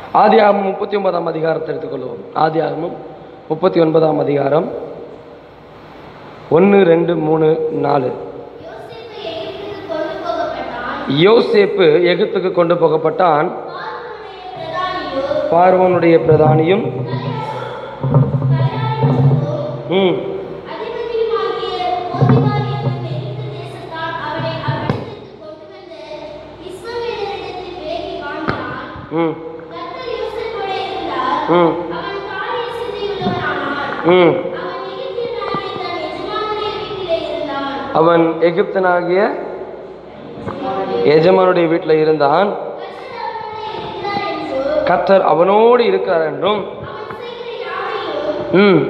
ஆதியாகமம் முப்பத்தி ஒன்பதாம் அதிகாரத்தை எடுத்துக்கொள்வோம் ஆதியாகமம் முப்பத்தி ஒன்பதாம் அதிகாரம் ஒன்று ரெண்டு மூணு நாலு யோசேப்பு எகிப்துக்கு கொண்டு போகப்பட்டான் பார்வனுடைய பிரதானியும் ம் ம் ம் ம் அவன் எகிப்தனாகிய எஜமானுடைய வீட்டில் இருந்தான் கர்த்தர் அவனோடு இருக்கிறார் என்றும் ம்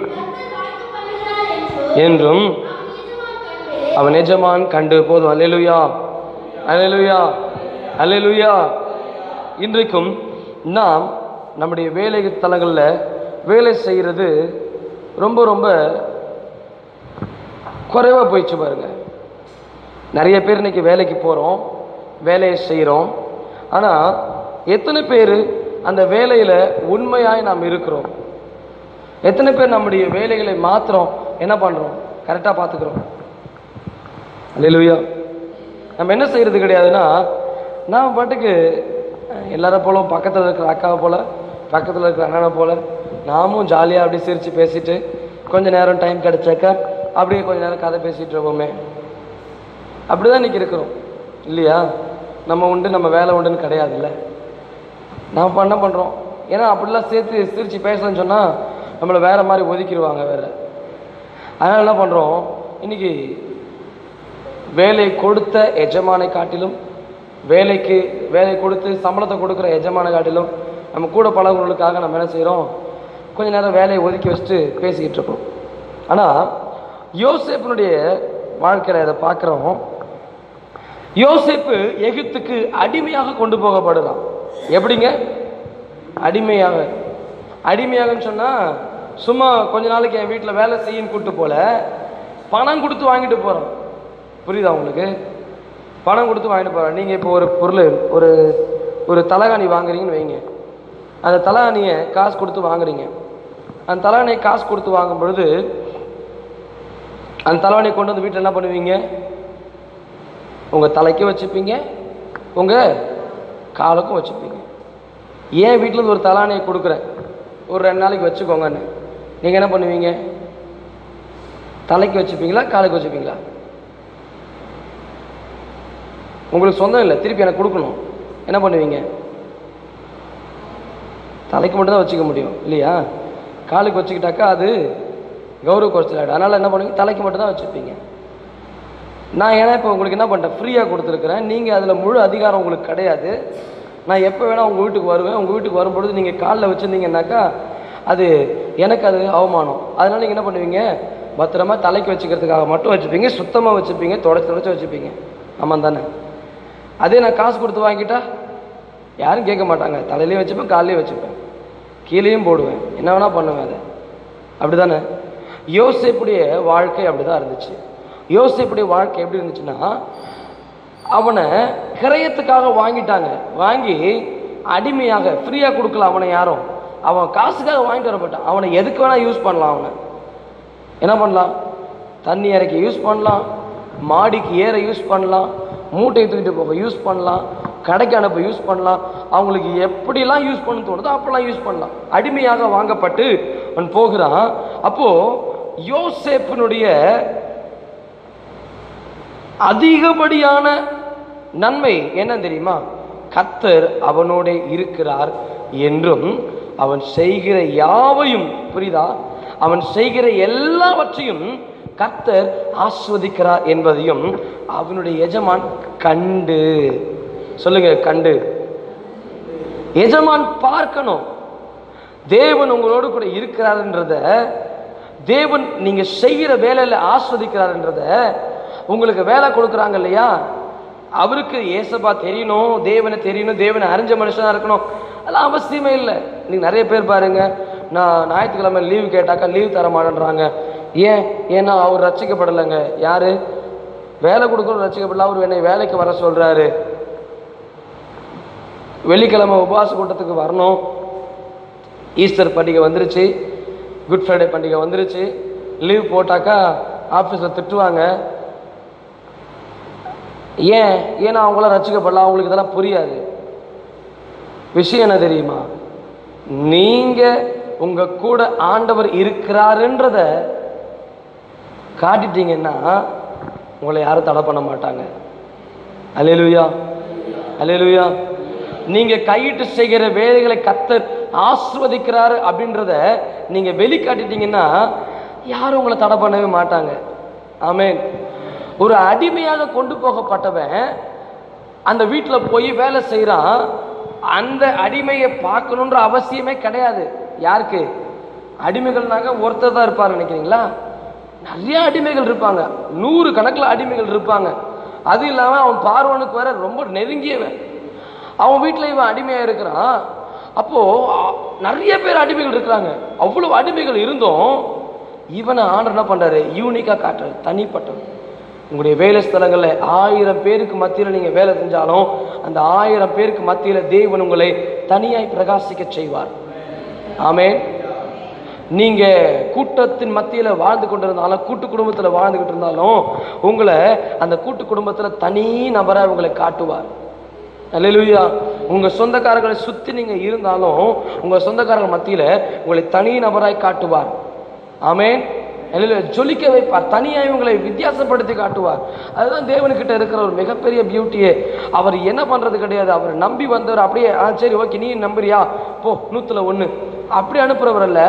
என்றும் அவன் எஜமான் கண்டு போதும் அல்லேலுயா அல்லேலுயா அல்லேலுயா இன்றைக்கும் நாம் நம்முடைய வேலை தலங்களில் வேலை செய்கிறது ரொம்ப ரொம்ப குறைவாக போயிடுச்சு பாருங்க நிறைய பேர் இன்னைக்கு வேலைக்கு போகிறோம் வேலையை செய்கிறோம் ஆனால் எத்தனை பேர் அந்த வேலையில் உண்மையாய் நாம் இருக்கிறோம் எத்தனை பேர் நம்முடைய வேலைகளை மாத்திரம் என்ன பண்ணுறோம் கரெக்டாக பார்த்துக்கிறோம் அல்லேலூயா நம்ம என்ன செய்கிறது கிடையாதுன்னா நான் பாட்டுக்கு அஹ், எல்லாரை போல பக்கத்தில் இருக்கிற அக்காவை போல பக்கத்தில் இருக்கிற அண்ணனை போல நாமும் ஜாலியாக அப்படியே சிரித்து பேசிட்டு கொஞ்ச நேரம் டைம் கிடைச்சாக்க அப்படியே கொஞ்ச நேரம் கதை பேசிகிட்டு இருப்போமே அப்படிதான் இன்னைக்கு இருக்கிறோம் இல்லையா நம்ம உண்டு நம்ம வேலை உண்டுன்னு கிடையாதுல்ல நாம் பண்ண பண்ணுறோம் ஏன்னா அப்படிலாம் சேர்த்து சிரித்து பேசலன்னு சொன்னால் நம்மளை வேற மாதிரி ஒதுக்கிடுவாங்க வேற அதனால் என்ன பண்ணுறோம் இன்னைக்கு வேலை கொடுத்த எஜமானை காட்டிலும் வேலைக்கு வேலை கொடுத்து சம்பளத்தை கொடுக்குற எஜமானை காட்டிலும் நம்ம கூட பழகுறவங்களுக்காக நம்ம என்ன செய்கிறோம் கொஞ்ச நேரம் வேலையை ஒதுக்கி வச்சுட்டு பேசிக்கிட்டு இருக்கோம் ஆனால் யோசேப்பினுடைய வாழ்க்கையில் இதை பார்க்குறோம் யோசேப்பு எகிப்துக்கு அடிமையாக கொண்டு போகப்படுறான் எப்படிங்க அடிமையாக அடிமையாகன்னு சொன்னால் சும்மா கொஞ்ச நாளைக்கு என் வீட்டில் வேலை செய்யன்னு கூப்பிட்டு போல பணம் கொடுத்து வாங்கிட்டு போகிறோம் புரியுதா உங்களுக்கு பணம் கொடுத்து வாங்கிட்டு போகிறோம் நீங்கள் இப்போ ஒரு பொருள் ஒரு ஒரு தலகாணி வாங்குறீங்கன்னு வைங்க அந்த தலகாணியை காசு கொடுத்து வாங்குறீங்க அந்த தலகாணியை காசு கொடுத்து வாங்கும் பொழுது அந்த தலகாணியை கொண்டு வந்து வீட்டில் என்ன பண்ணுவீங்க உங்கள் தலைக்கும் வச்சுப்பீங்க உங்கள் காலுக்கும் வச்சுப்பீங்க ஏன் வீட்டில் இருந்து ஒரு தலானையை கொடுக்குறேன் ஒரு ரெண்டு நாளைக்கு வச்சுக்கோங்கன்னு நீங்கள் என்ன பண்ணுவீங்க தலைக்கு வச்சுப்பீங்களா காலுக்கு வச்சுப்பீங்களா உங்களுக்கு சொந்தம் இல்லை திருப்பி எனக்கு கொடுக்கணும் என்ன பண்ணுவீங்க தலைக்கு மட்டும் தான் வச்சுக்க முடியும் இல்லையா காலுக்கு வச்சுக்கிட்டாக்கா அது கௌரவ குறைச்சல் ஆகிடும் அதனால் என்ன பண்ணுவீங்க தலைக்கு மட்டும் தான் வச்சுப்பீங்க நான் ஏன்னா இப்போ உங்களுக்கு என்ன பண்ணிட்டேன் ஃப்ரீயாக கொடுத்துருக்குறேன் நீங்கள் அதில் முழு அதிகாரம் உங்களுக்கு கிடையாது நான் எப்போ வேணால் உங்கள் வீட்டுக்கு வருவேன் உங்கள் வீட்டுக்கு வரும்பொழுது நீங்கள் காலில் வச்சுருந்தீங்கன்னாக்கா அது எனக்கு அது அவமானம் அதனால நீங்கள் என்ன பண்ணுவீங்க பத்திரமா தலைக்கு வச்சுக்கிறதுக்காக மட்டும் வச்சுப்பீங்க சுத்தமாக வச்சுப்பீங்க தொடச்சி தொடச்சி வச்சுப்பீங்க ஆமாம் தானே அதே நான் காசு கொடுத்து வாங்கிட்டா யாரும் கேட்க மாட்டாங்க தலையிலையும் வச்சுப்பேன் காலையும் வச்சுப்பேன் கீழேயும் போடுவேன் என்ன வேணால் பண்ணுவேன் அதை அப்படி தானே யோசிப்புடைய வாழ்க்கை அப்படி தான் இருந்துச்சு யோசிப்புடைய வாழ்க்கை எப்படி இருந்துச்சுன்னா அவனை கிரயத்துக்காக வாங்கிட்டாங்க வாங்கி அடிமையாக ஃப்ரீயாக கொடுக்கல அவனை யாரும் அவன் காசுக்காக வாங்கிட்டு வரப்பட்டான் அவனை எதுக்கு வேணால் யூஸ் பண்ணலாம் அவனை என்ன பண்ணலாம் தண்ணி இறக்கி யூஸ் பண்ணலாம் மாடிக்கு ஏற யூஸ் பண்ணலாம் மூட்டையை தூக்கிட்டு போக யூஸ் பண்ணலாம் கடைக்கு அனுப்ப யூஸ் பண்ணலாம் அவங்களுக்கு எப்படிலாம் யூஸ் பண்ண தோணுதோ அப்பெல்லாம் யூஸ் பண்ணலாம் அடிமையாக வாங்கப்பட்டு அவன் போகிறான் அப்போ யோசேப்பினுடைய அதிகப்படியான நன்மை என்ன தெரியுமா கத்தர் அவனோட இருக்கிறார் என்றும் அவன் செய்கிற யாவையும் புரியுதா அவன் செய்கிற எல்லாவற்றையும் கர்த்தர் ஆஸ்வதிக்கிறார் என்பதையும் அவனுடைய எஜமான் கண்டு சொல்லுங்க கண்டு எஜமான் பார்க்கணும் தேவன் உங்களோடு கூட இருக்கிறாருன்றத தேவன் நீங்க செய்கிற வேலையில ஆஸ்வதிக்கிறாருன்றத உங்களுக்கு வேலை கொடுக்குறாங்க இல்லையா அவருக்கு ஏசப்பா தெரியணும் தேவனை தெரியணும் தேவனை அறிஞ்ச மனுஷனா இருக்கணும் அதெல்லாம் அவசியமே இல்லை நீங்க நிறைய பேர் பாருங்க நான் ஞாயிற்றுக்கிழமை லீவு கேட்டாக்கா லீவ் தர மாட்டேன்றாங்க ஏன் ஏன்னா அவர் ரட்சிக்கப்படலைங்க யாரு வேலை கொடுக்கணும் ரட்சிக்கப்படல அவர் என்னை வேலைக்கு வர சொல்றாரு வெள்ளிக்கிழமை உபவாச கூட்டத்துக்கு வரணும் ஈஸ்டர் பண்டிகை வந்துருச்சு குட் ஃப்ரைடே பண்டிகை வந்துருச்சு லீவ் போட்டாக்கா ஆஃபீஸில் திட்டுவாங்க ஏன் ஏன்னா அவங்களாம் ரசிக்கப்படலாம் அவங்களுக்கு இதெல்லாம் புரியாது விஷயம் என்ன தெரியுமா நீங்க உங்க கூட ஆண்டவர் இருக்கிறாருன்றத காட்டிட்டீங்கன்னா உங்களை யாரும் தடை பண்ண மாட்டாங்க அலையலுயா அலையலுயா நீங்க கையிட்டு செய்கிற வேலைகளை கத்தர் ஆஸ்வதிக்கிறாரு அப்படின்றத நீங்க வெளிக்காட்டிட்டீங்கன்னா யாரும் உங்களை தடை பண்ணவே மாட்டாங்க ஆமென் ஒரு அடிமையாக கொண்டு போகப்பட்டவன் அந்த வீட்டில் போய் வேலை செய்கிறான் அந்த அடிமையை பார்க்கணுன்ற அவசியமே கிடையாது யாருக்கு அடிமைகள்னாக்க ஒருத்தர் தான் இருப்பார் நினைக்கிறீங்களா நிறைய அடிமைகள் இருப்பாங்க நூறு கணக்கில் அடிமைகள் இருப்பாங்க அது இல்லாமல் அவன் பார்வனுக்கு வேற ரொம்ப நெருங்கியவன் அவன் வீட்டில் இவன் அடிமையாக இருக்கிறான் அப்போ அ- நிறைய பேர் அடிமைகள் இருக்கிறாங்க அவ்வளவு அடிமைகள் இருந்தும் இவனை ஆண்டர் என்ன பண்றாரு யூனிக்கா காட்டுறாரு தனிப்பட்டவன் உங்களுடைய வேலை ஸ்தலங்களில் ஆயிரம் பேருக்கு மத்தியில் நீங்க வேலை செஞ்சாலும் அந்த ஆயிரம் பேருக்கு மத்தியில் தேவன் உங்களை தனியாய் பிரகாசிக்க செய்வார் ஆமென் நீங்க கூட்டத்தின் மத்தியில வாழ்ந்து கொண்டிருந்தாலும் கூட்டு குடும்பத்துல வாழ்ந்துகிட்டு இருந்தாலும் உங்களை அந்த கூட்டு குடும்பத்துல தனி நபரா உங்களை காட்டுவார் அல்லேலூயா உங்க சொந்தக்காரர்களை சுத்தி நீங்க இருந்தாலும் உங்க சொந்தக்காரர்கள் மத்தியில உங்களை தனி நபராய் காட்டுவார் ஆமென் அல்லேலூயா ஜொலிக்க வைப்பார் தனியாய் உங்களை வித்தியாசப்படுத்தி காட்டுவார் அதுதான் தேவனுக்கிட்ட இருக்கிற ஒரு மிகப்பெரிய பியூட்டியே அவர் என்ன பண்றது கிடையாது அவர் நம்பி வந்தவர் அப்படியே ஆ சரி ஓகே நீ நம்புறியா போ நூத்துல ஒண்ணு அப்படி அனுப்புறவர் அல்ல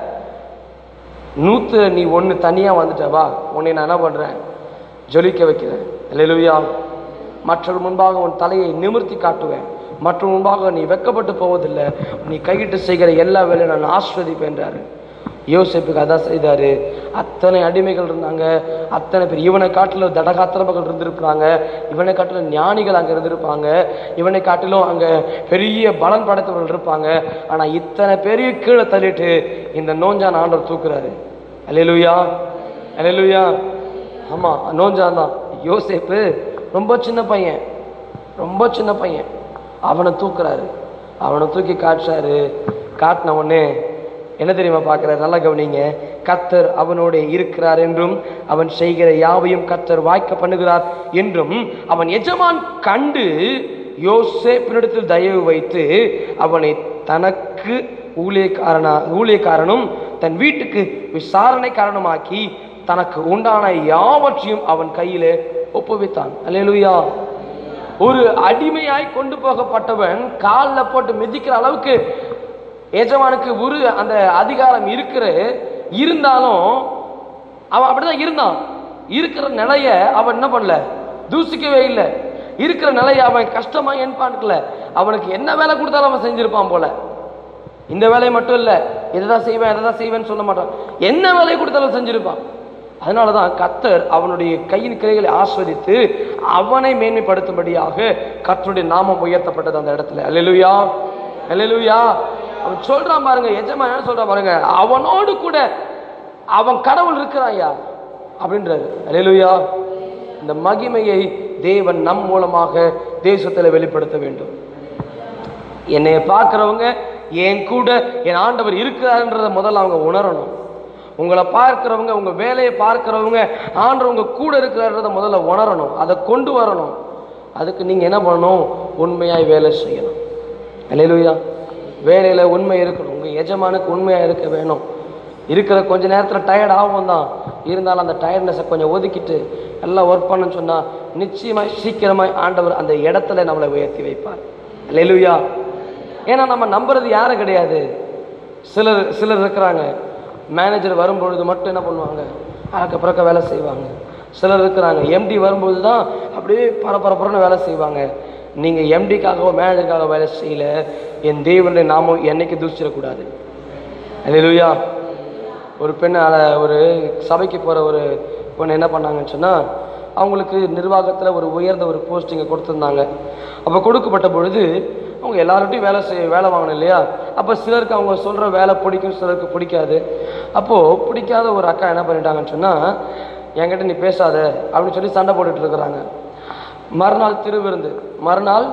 நூத்து நீ ஒன்று தனியாக வந்துட்ட வா உன்னை நான் என்ன பண்ணுறேன் ஜொலிக்க வைக்கிறேன் அல்லேலூயா மற்றவர் முன்பாக உன் தலையை நிமிர்த்தி காட்டுவேன் மற்ற முன்பாக நீ வெக்கப்பட்டு போவதில்லை நீ கையிட்டு செய்கிற எல்லா வேலையும் நான் ஆஸ்வதிப்பேன்றாரு யோசிப்புக்கு அதான் செய்தாரு அத்தனை அடிமைகள் இருந்தாங்க அத்தனை பேர் இவனை காட்டிலும் தடகாத்திரமகள் இருந்திருப்பாங்க இவனை காட்டிலும் ஞானிகள் அங்கே இருந்திருப்பாங்க இவனை காட்டிலும் அங்கே பெரிய பலன் படைத்தவர்கள் இருப்பாங்க ஆனால் இத்தனை பேரையும் கீழே தள்ளிட்டு இந்த நோஞ்சான் ஆண்டவர் தூக்குறாரு அல்லேலூயா அல்லேலூயா ஆமாம் நோஞ்சான் தான் யோசேப்பு ரொம்ப சின்ன பையன் ரொம்ப சின்ன பையன் அவனை தூக்குறாரு அவனை தூக்கி காட்டுறாரு காட்டின உடனே என்ன தெரியுமா பார்க்குறாரு நல்லா கவனிங்க கத்தர் அவனோட இருக்கிறார் என்றும் அவன் செய்கிற யாவையும் கத்தர் வாய்க்க பண்ணுகிறார் என்றும் அவன் எஜமான் கண்டு யோசேப்பினிடத்தில் தயவு வைத்து அவனை தனக்கு ஊழியக்காரனா ஊழியக்காரனும் தன் வீட்டுக்கு விசாரணை காரணமாக்கி தனக்கு உண்டான யாவற்றையும் அவன் கையிலே ஒப்புவித்தான் அல்லேலூயா ஒரு அடிமையாய் கொண்டு போகப்பட்டவன் காலில் போட்டு மிதிக்கிற அளவுக்கு எஜமானுக்கு ஒரு அந்த அதிகாரம் இருக்கிற இருந்தாலும் அவன் அப்படிதான் இருந்தான் இருக்கிற நிலைய அவன் என்ன பண்ணல தூசிக்கவே இல்லை இருக்கிற நிலைய அவன் கஷ்டமா என்பான்ல அவனுக்கு என்ன வேலை கொடுத்தாலும் அவன் செஞ்சிருப்பான் போல இந்த வேலையை மட்டும் இல்லை இதைதான் செய்வேன் இதை தான் செய்வேன்னு சொல்ல மாட்டான் என்ன வேலையை கொடுத்தாலும் செஞ்சிருப்பான் அதனால தான் கத்தர் அவனுடைய கையின் கிளைகளை ஆஸ்வதித்து அவனை மேன்மைப்படுத்தும்படியாக கர்த்தருடைய நாமம் உயர்த்தப்பட்டது அந்த இடத்துல அல்லேலூயா அல்லேலூயா அவன் சொல்றான் பாருங்க எஜமான் என்ன சொல்றான் பாருங்க அவனோடு கூட அவன் கடவுள் இருக்கிறாயா அப்படின்றாரு அல்லேலூயா இந்த மகிமையை தேவன் நம் மூலமாக தேசத்தில் வெளிப்படுத்த வேண்டும் என்னை பார்க்குறவங்க என் கூட என் ஆண்டவர் இருக்கிறாருன்றத முதல்ல அவங்க உணரணும் உங்களை பார்க்கிறவங்க உங்க வேலையை பார்க்கிறவங்க ஆண்டவர் உங்க கூட இருக்கிறாருன்றத முதல்ல உணரணும் அதை கொண்டு வரணும் அதுக்கு நீங்க என்ன பண்ணணும் உண்மையாய் வேலை செய்யணும் இல்லையா வேலையில உண்மை இருக்கணும் உங்க எஜமானுக்கு உண்மையா இருக்க வேணும் இருக்கிற கொஞ்ச நேரத்துல டயர்ட் ஆகும் தான் இருந்தாலும் அந்த டயர்ட்னஸை கொஞ்சம் ஒதுக்கிட்டு எல்லாம் ஒர்க் பண்ணுன்னு சொன்னா நிச்சயமாய் சீக்கிரமாய் ஆண்டவர் அந்த இடத்துல நம்மளை உயர்த்தி வைப்பார் இல்லையா ஏன்னா நம்ம நம்புறது யாரும் கிடையாது சிலர் சிலர் இருக்கிறாங்க மேனேஜர் வரும்பொழுது மட்டும் என்ன பண்ணுவாங்க அறக்க பிறக்க வேலை செய்வாங்க சிலர் இருக்கிறாங்க எம்டி வரும்போது தான் அப்படியே பரபரப்புறன்னு வேலை செய்வாங்க நீங்கள் எம்டிக்காகவோ மேனேஜருக்காக வேலை செய்யல என் தேவனுடைய நாமம் என்னைக்கு தூசிடக்கூடாது அல்லேலூயா ஒரு பெண் அல- ஒரு சபைக்கு போகிற ஒரு பொண்ணு என்ன பண்ணாங்கன்னு சொன்னால் அவங்களுக்கு நிர்வாகத்தில் ஒரு உயர்ந்த ஒரு போஸ்டிங்கை கொடுத்துருந்தாங்க அப்போ கொடுக்கப்பட்ட பொழுது அவங்க எல்லார்கிட்டையும் வேலை செய்ய வேலை வாங்கணும் இல்லையா அப்போ சிலருக்கு அவங்க சொல்கிற வேலை பிடிக்கும் சிலருக்கு பிடிக்காது அப்போது பிடிக்காத ஒரு அக்கா என்ன பண்ணிட்டாங்கன்னு சொன்னால் என்கிட்ட நீ பேசாத அப்படின்னு சொல்லி சண்டை போட்டுட்டு இருக்கிறாங்க மறுநாள் திருவிருந்து மறுநாள்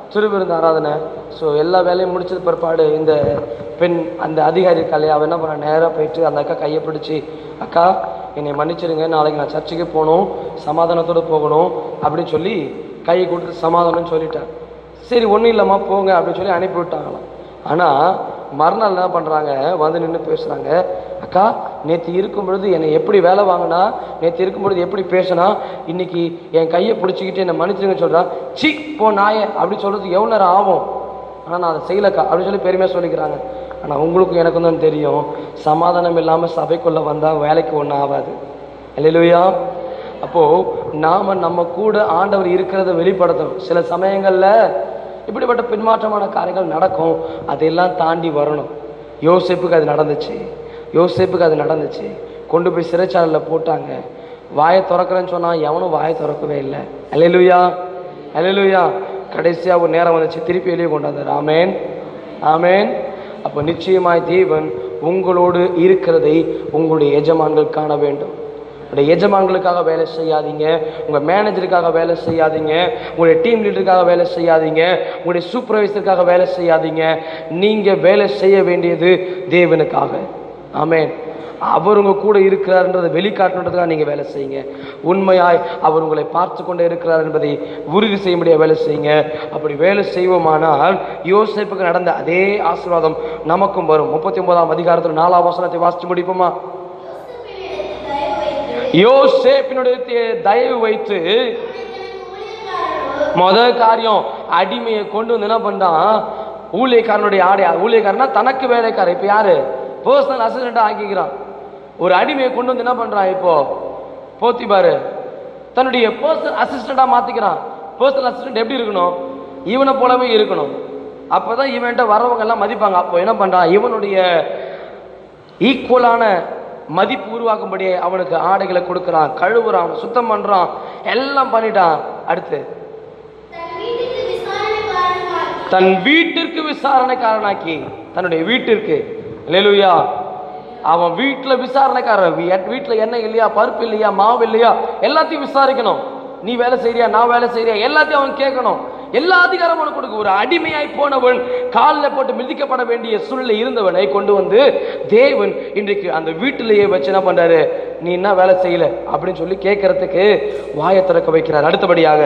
திருவிருந்து ஆராதனை ஸோ எல்லா வேலையும் முடிச்சது பிற்பாடு இந்த பெண் அந்த அதிகாரி இருக்காளே அவன் என்ன பண்ண நேராக போயிட்டு அந்த அக்கா கையை பிடிச்சி அக்கா என்னை மன்னிச்சிடுங்க நாளைக்கு நான் சர்ச்சுக்கு போகணும் சமாதானத்தோடு போகணும் அப்படின்னு சொல்லி கையை கொடுத்து சமாதானம்னு சொல்லிட்டேன் சரி ஒன்றும் இல்லைம்மா போங்க அப்படின்னு சொல்லி அனுப்பி விட்டாங்களாம் ஆனால் மறுநாள் என்ன பண்ணுறாங்க வந்து நின்று பேசுகிறாங்க அக்கா நேற்று இருக்கும் பொழுது என்னை எப்படி வேலை வாங்கினா நேற்று இருக்கும் பொழுது எப்படி பேசினா இன்னைக்கு என் கையை பிடிச்சிக்கிட்டு என்னை மன்னிச்சிருங்கன்னு சொல்கிறா சி போ நாயே அப்படி சொல்கிறதுக்கு எவ்வளோ நேரம் ஆகும் ஆனால் நான் அதை செய்யலக்கா அப்படின்னு சொல்லி பெருமையாக சொல்லிக்கிறாங்க ஆனால் உங்களுக்கும் எனக்கும் தான் தெரியும் சமாதானம் இல்லாமல் சபைக்குள்ளே வந்தால் வேலைக்கு ஒன்றும் ஆகாது இல்லையா அப்போது நாம் நம்ம கூட ஆண்டவர் இருக்கிறத வெளிப்படுத்தணும் சில சமயங்களில் இப்படிப்பட்ட பின்மாற்றமான காரியங்கள் நடக்கும் அதையெல்லாம் தாண்டி வரணும் யோசிப்புக்கு அது நடந்துச்சு யோசிப்புக்கு அது நடந்துச்சு கொண்டு போய் சிறைச்சாலையில் போட்டாங்க வாயை திறக்கிறேன்னு சொன்னால் எவனும் வாயை திறக்கவே இல்லை அலையலுயா அலையலுயா கடைசியாக ஒரு நேரம் வந்துச்சு திருப்பி வெளியே கொண்டாந்தார் ஆமேன் ஆமேன் அப்போ நிச்சயமாய் தேவன் உங்களோடு இருக்கிறதை உங்களுடைய எஜமான்கள் காண வேண்டும் உங்களுடைய எஜமான்களுக்காக வேலை செய்யாதீங்க உங்கள் மேனேஜருக்காக வேலை செய்யாதீங்க உங்களுடைய டீம் லீடருக்காக வேலை செய்யாதீங்க உங்களுடைய சூப்பர்வைசருக்காக வேலை செய்யாதீங்க நீங்கள் வேலை செய்ய வேண்டியது தேவனுக்காக ஆமென் அவர் உங்க கூட இருக்கிறார்ன்றதை வெளிக்காட்டணுன்றதுக்காக நீங்கள் வேலை செய்யுங்க உண்மையாய் அவர் உங்களை பார்த்து கொண்டே இருக்கிறார் என்பதை உறுதி செய்ய முடிய வேலை செய்யுங்க அப்படி வேலை செய்வோமானால் யோசிப்புக்கு நடந்த அதே ஆசீர்வாதம் நமக்கும் வரும் முப்பத்தி ஒன்பதாம் அதிகாரத்தில் நாலாம் வசனத்தை வாசிச்சு முடிப்போமா யோசேப்பினுடைய தே- தயவு வைத்து முதல் காரியம் அடிமையை கொண்டு வந்து என்ன பண்றான் ஊழியக்காரனுடைய ஆடை ஊழியக்காரனா தனக்கு வேலைக்காரன் இப்ப யாரு பர்சனல் அசிஸ்டண்டா ஆக்கிக்கிறான் ஒரு அடிமையை கொண்டு வந்து என்ன பண்றான் இப்போ போத்தி பாரு தன்னுடைய பர்சனல் அசிஸ்டண்டா மாத்திக்கிறான் பர்சனல் அசிஸ்டன்ட் எப்படி இருக்கணும் இவனை போலவே இருக்கணும் அப்பதான் இவன்கிட்ட வரவங்க எல்லாம் மதிப்பாங்க அப்போ என்ன பண்றான் இவனுடைய ஈக்குவலான மதிப்பு உருவாக்கும்படி அவனுக்கு ஆடைகளை கொடுக்குறான் கழுவுறான் சுத்தம் பண்றான் எல்லாம் பண்ணிட்டான் அடுத்து தன் வீட்டிற்கு விசாரணைக்காரனாக்கி தன்னுடைய வீட்டிற்கு இல்லையா அவன் வீட்டுல விசாரணைக்காரன் வீ- வீட்டுல எண்ணெய் இல்லையா பருப்பு இல்லையா மாவு இல்லையா எல்லாத்தையும் விசாரிக்கணும் நீ வேலை செய்றியா நான் வேலை செய்றியா எல்லாத்தையும் அவன் கேட்கணும் எல்லா அதிகாரமும் அவனுக்கு கொடுக்க ஒரு அடிமையாய் போனவன் காலில் போட்டு மிதிக்கப்பட வேண்டிய சூழ்நிலை இருந்தவனை கொண்டு வந்து தேவன் இன்றைக்கு அந்த வீட்டிலேயே வச்சு என்ன பண்றாரு நீ என்ன வேலை செய்யல அப்படின்னு சொல்லி கேட்கறதுக்கு வாயை திறக்க வைக்கிறார் அடுத்தபடியாக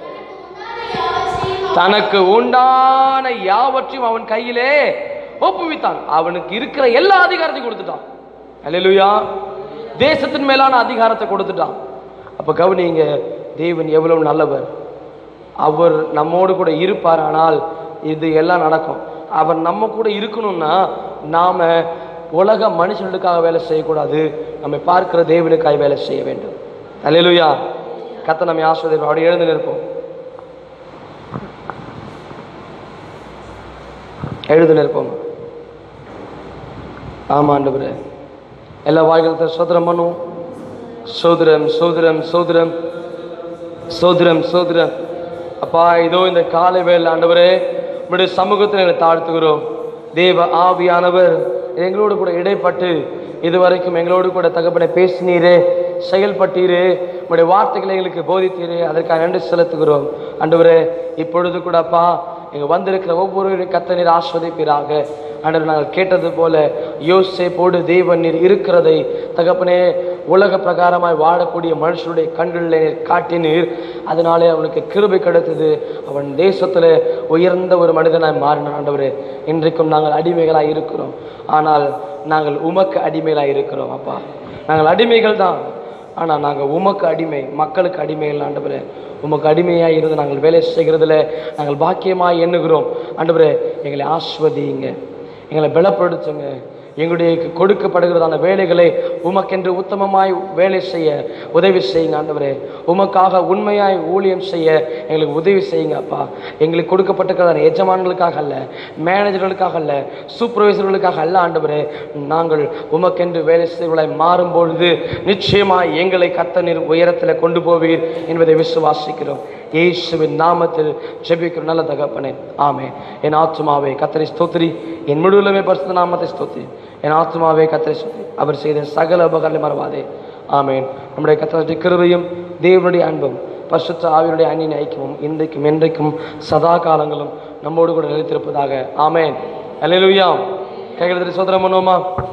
தனக்கு உண்டான யாவற்றையும் அவன் கையிலே ஒப்புவித்தான் அவனுக்கு இருக்கிற எல்லா அதிகாரத்தையும் கொடுத்துட்டான் அல்லேலூயா தேசத்தின் மேலான அதிகாரத்தை கொடுத்துட்டான் அப்ப கவனிங்க தேவன் எவ்வளவு நல்லவர் அவர் நம்மோடு கூட இருப்பார் ஆனால் இது எல்லாம் நடக்கும் அவர் நம்ம கூட இருக்கணும்னா நாம உலக மனுஷர்களுக்காக வேலை செய்யக்கூடாது நம்மை பார்க்கிற தேவனுக்காக வேலை செய்ய வேண்டும் அல்லேலூயா கத்த நம்ம ஆஸ்வதிப்போம் அப்படி எழுந்து நிற்போம் எழுது நிற்போம் ஆமா ஆண்டவரே எல்லா வாய்களத்தை சோதரம் பண்ணுவோம் சோதரம் சோதரம் சோதரம் சோதரம் சோதரம் அப்பா இதோ இந்த காலை வேலை ஆண்டவரே உங்களுடைய சமூகத்தில் எங்களை தாழ்த்துகிறோம் தேவ ஆவியானவர் எங்களோடு கூட இடைப்பட்டு இதுவரைக்கும் எங்களோடு கூட தகப்பனை பேசினீரே செயல்பட்டீரே உங்களுடைய வார்த்தைகளை எங்களுக்கு போதித்தீரே அதற்காக நன்றி செலுத்துகிறோம் ஆண்டவரே இப்பொழுது கூட அப்பா இங்க வந்திருக்கிற ஒவ்வொரு கத்த நீர் ஆஸ்வதிப்பீராக ஆண்டவர் நாங்கள் கேட்டது போல யோசேப்போடு தேவன் நீர் இருக்கிறதை தகப்பனே உலக பிரகாரமாய் வாழக்கூடிய மனுஷனுடைய கண்களில் நீர் காட்டினீர் அதனாலே அவனுக்கு கிருபை கிடைத்தது அவன் தேசத்துல உயர்ந்த ஒரு மனிதனாய் மாறினான் ஆண்டவரே இன்றைக்கும் நாங்கள் அடிமைகளாய் இருக்கிறோம் ஆனால் நாங்கள் உமக்கு அடிமைகளாய் இருக்கிறோம் அப்பா நாங்கள் அடிமைகள் தான் ஆனால் நாங்கள் உமக்கு அடிமை மக்களுக்கு அடிமைகள் ஆண்டவரே உமக்கு அடிமையாக இருந்து நாங்கள் வேலை செய்கிறதுல நாங்கள் பாக்கியமாக எண்ணுகிறோம் ஆண்டவரே எங்களை ஆஸ்வதியுங்க எங்களை பலப்படுத்துங்க எங்களுடைய கொடுக்கப்படுகிறதான வேலைகளை உமக்கென்று உத்தமமாய் வேலை செய்ய உதவி செய்யுங்க ஆண்டவரே உமக்காக உண்மையாய் ஊழியம் செய்ய எங்களுக்கு உதவி செய்யுங்க அப்பா எங்களுக்கு கொடுக்கப்பட்டிருக்கிறதான எஜமான்களுக்காக அல்ல மேனேஜர்களுக்காக அல்ல சூப்பர்வைசர்களுக்காக அல்ல ஆண்டவரே நாங்கள் உமக்கென்று வேலை செய்வர்களாய் மாறும் பொழுது நிச்சயமாய் எங்களை கத்த நீர் உயரத்தில் கொண்டு போவீர் என்பதை விசுவாசிக்கிறோம் இயேசுவின் நாமத்தில் ஜெபிக்கிற நல்ல தகப்பனே ஆமே என் ஆத்மாவே கத்தரை ஸ்தோத்திரி என் முழுவலுமே பரிசுத்த நாமத்தை ஸ்தோத்திரி என் ஆத்மாவே கத்தரை ஸ்தோத்திரி அவர் செய்த சகல உபகாரங்களை மறவாதே ஆமேன் நம்முடைய கத்தரை கிருபையும் தேவனுடைய அன்பும் பரிசுத்த ஆவியுடைய அந்நின் ஐக்கியமும் இன்றைக்கும் என்றைக்கும் சதா காலங்களும் நம்மோடு கூட நிலைத்திருப்பதாக ஆமென் அல்லேலூயா கைகளை சோதரம் பண்ணுவோமா